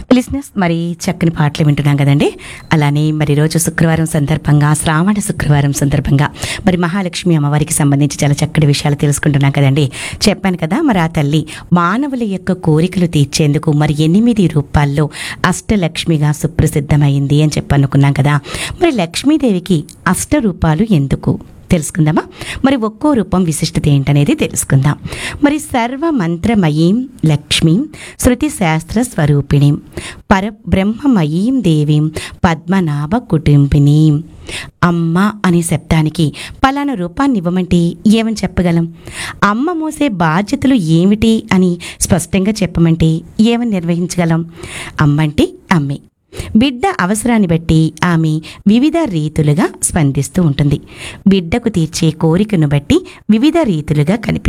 listeners మరి చక్కని పాటలు వింటున్నాం కదండి అలానే మరి రోజు శుక్రవారం సందర్భంగా శ్రావణ శుక్రవారం సందర్భంగా మరి మహాలక్ష్మి అమ్మవారికి సంబంధించి చాలా చక్కటి విషయాలు తెలుసుకుంటున్నాం కదండి చెప్పాను కదా మరి ఆ తల్లి మానవుల యొక్క కోరికలు తీర్చేందుకు మరి ఎనిమిది రూపాల్లో అష్టలక్ష్మిగా సుప్రసిద్ధమైంది అని చెప్పి అనుకున్నాం కదా మరి లక్ష్మీదేవికి అష్ట రూపాలు ఎందుకు తెలుసుకుందామా మరి ఒక్కో రూపం విశిష్టత ఏంటనేది తెలుసుకుందాం మరి సర్వ మంత్రమయీం లక్ష్మీం శృతి శాస్త్ర స్వరూపిణీం పర బ్రహ్మమయీం దేవీం పద్మనాభ కుటుంబినీం అమ్మ అనే శబ్దానికి పలానా రూపాన్ని ఇవ్వమంటే ఏమని చెప్పగలం అమ్మ మోసే బాధ్యతలు ఏమిటి అని స్పష్టంగా చెప్పమంటే ఏమని నిర్వహించగలం అమ్మంటే అమ్మే బిడ్డ అవసరాన్ని బట్టి ఆమె వివిధ రీతులుగా స్పందిస్తూ ఉంటుంది బిడ్డకు తీర్చే కోరికను బట్టి వివిధ రీతులుగా కనిపి